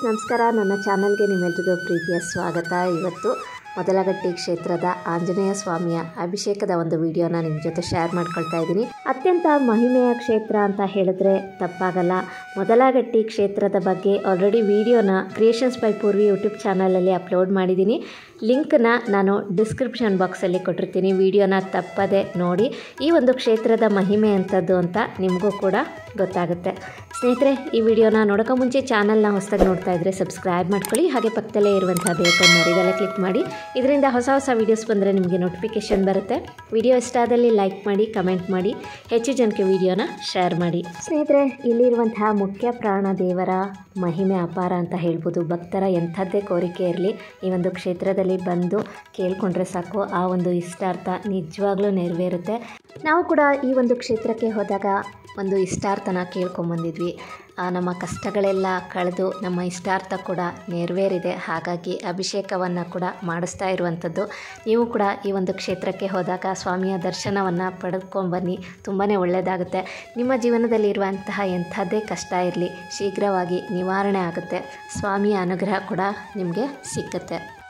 ನಮಸ್ಕಾರ ನನ್ನ ಚಾನಲ್ಗೆ ನಿಮ್ಮೆಲ್ರಿಗೂ ಪ್ರೀತಿಯ ಸ್ವಾಗತ ಇವತ್ತು ಮೊದಲಗಟ್ಟಿ ಕ್ಷೇತ್ರದ ಆಂಜನೇಯ ಸ್ವಾಮಿಯ ಅಭಿಷೇಕದ ಒಂದು ವಿಡಿಯೋನ ನಿಮ್ಮ ಜೊತೆ ಶೇರ್ ಮಾಡ್ಕೊಳ್ತಾ ಇದ್ದೀನಿ ಅತ್ಯಂತ ಮಹಿಮೆಯ ಕ್ಷೇತ್ರ ಅಂತ ಹೇಳಿದ್ರೆ ತಪ್ಪಾಗಲ್ಲ ಮೊದಲಗಟ್ಟಿ ಕ್ಷೇತ್ರದ ಬಗ್ಗೆ ಆಲ್ರೆಡಿ ವಿಡಿಯೋನ ಕ್ರಿಯೇಷನ್ಸ್ ಬೈ ಪೂರ್ವಿ ಯೂಟ್ಯೂಬ್ ಚಾನಲಲ್ಲಿ ಅಪ್ಲೋಡ್ ಮಾಡಿದ್ದೀನಿ ಲಿಂಕ್ನ ನಾನು ಡಿಸ್ಕ್ರಿಪ್ಷನ್ ಬಾಕ್ಸಲ್ಲಿ ಕೊಟ್ಟಿರ್ತೀನಿ ವಿಡಿಯೋನ ತಪ್ಪದೆ ನೋಡಿ ಈ ಒಂದು ಕ್ಷೇತ್ರದ ಮಹಿಮೆ ಅಂಥದ್ದು ಅಂತ ನಿಮಗೂ ಕೂಡ ಗೊತ್ತಾಗುತ್ತೆ ಸ್ನೇಹಿತರೆ ಈ ವಿಡಿಯೋನ ನೋಡೋಕೆ ಮುಂಚೆ ಚಾನಲ್ನ ಹೊಸದಾಗಿ ನೋಡ್ತಾ ಇದ್ದರೆ ಸಬ್ಸ್ಕ್ರೈಬ್ ಮಾಡ್ಕೊಳ್ಳಿ ಹಾಗೆ ಪಕ್ಕದಲ್ಲೇ ಇರುವಂಥ ಬೇಕನ್ನು ಮರಿದಲ್ಲೇ ಕ್ಲಿಕ್ ಮಾಡಿ ಇದರಿಂದ ಹೊಸ ಹೊಸ ವೀಡಿಯೋಸ್ ಬಂದರೆ ನಿಮಗೆ ನೋಟಿಫಿಕೇಷನ್ ಬರುತ್ತೆ ವಿಡಿಯೋ ಇಷ್ಟ ಆದಲ್ಲಿ ಲೈಕ್ ಮಾಡಿ ಕಮೆಂಟ್ ಮಾಡಿ ಹೆಚ್ಚು ಜನಕ್ಕೆ ವಿಡಿಯೋನ ಶೇರ್ ಮಾಡಿ ಸ್ನೇಹಿತರೆ ಇಲ್ಲಿರುವಂತಹ ಮುಖ್ಯ ಪ್ರಾಣ ದೇವರ ಮಹಿಮೆ ಅಪಾರ ಅಂತ ಹೇಳ್ಬೋದು ಭಕ್ತರ ಎಂಥದ್ದೇ ಕೋರಿಕೆ ಇರಲಿ ಈ ಒಂದು ಕ್ಷೇತ್ರದಲ್ಲಿ ಬಂದು ಕೇಳ್ಕೊಂಡ್ರೆ ಸಾಕು ಆ ಒಂದು ಇಷ್ಟಾರ್ಥ ನಿಜವಾಗ್ಲೂ ನೆರವೇರುತ್ತೆ ನಾವು ಕೂಡ ಈ ಒಂದು ಕ್ಷೇತ್ರಕ್ಕೆ ಹೋದಾಗ ಒಂದು ಇಷ್ಟಾರ್ಥನ ಕೇಳ್ಕೊಂಬಂದಿದ್ವಿ ಆ ನಮ್ಮ ಕಷ್ಟಗಳೆಲ್ಲ ಕಳೆದು ನಮ್ಮ ಇಷ್ಟಾರ್ಥ ಕೂಡ ನೆರವೇರಿದೆ ಹಾಗಾಗಿ ಅಭಿಷೇಕವನ್ನು ಕೂಡ ಮಾಡಿಸ್ತಾ ಇರುವಂಥದ್ದು ನೀವು ಕೂಡ ಈ ಒಂದು ಕ್ಷೇತ್ರಕ್ಕೆ ಹೋದಾಗ ಸ್ವಾಮಿಯ ದರ್ಶನವನ್ನು ಪಡೆದುಕೊಂಬನ್ನಿ ತುಂಬಾ ಒಳ್ಳೆಯದಾಗುತ್ತೆ ನಿಮ್ಮ ಜೀವನದಲ್ಲಿ ಇರುವಂತಹ ಎಂಥದ್ದೇ ಕಷ್ಟ ಇರಲಿ ಶೀಘ್ರವಾಗಿ ನಿವಾರಣೆ ಆಗುತ್ತೆ ಸ್ವಾಮಿಯ ಅನುಗ್ರಹ ಕೂಡ ನಿಮಗೆ ಸಿಕ್ಕುತ್ತೆ